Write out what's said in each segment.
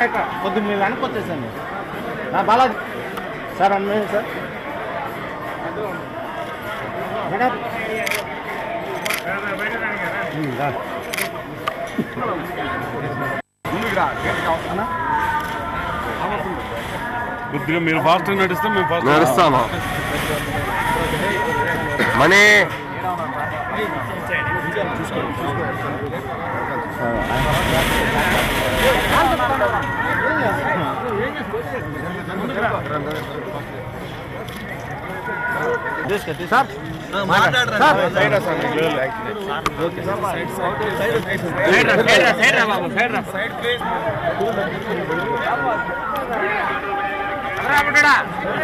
కొద్దిగా మీరు వెనక్కి వచ్చేసాను నా బాలాజీ సార్ అన్న సార్ మేడం ఉమ్, రా. అన్నా? కొద్దిగా మీరు ఫాస్ట్ నడిస్తే మేము ఫాస్ట్ నడుస్తాను మనీ తీసుకెళ్ళి, తీసు- సార్ సార్ సైడ్ రా సార్ సైడ్ రా సైడ్ రా సైడ్ రా బాబు సైడ్ రా రా బుడ్డోడా.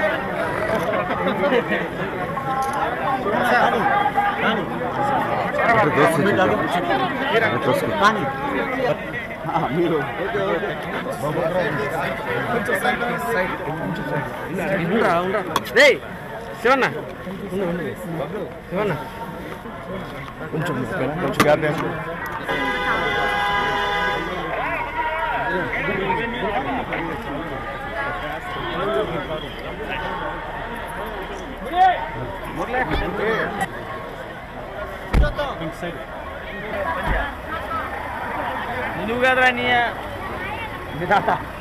ఆ, మీరు ఉండరా ఉండరా రేయ్ శివన్న ఉండు, ఉండు. శివన్న కొంచెం కొంచెం గ్యాప్ వేసుకో నువ్వు కదరా నీ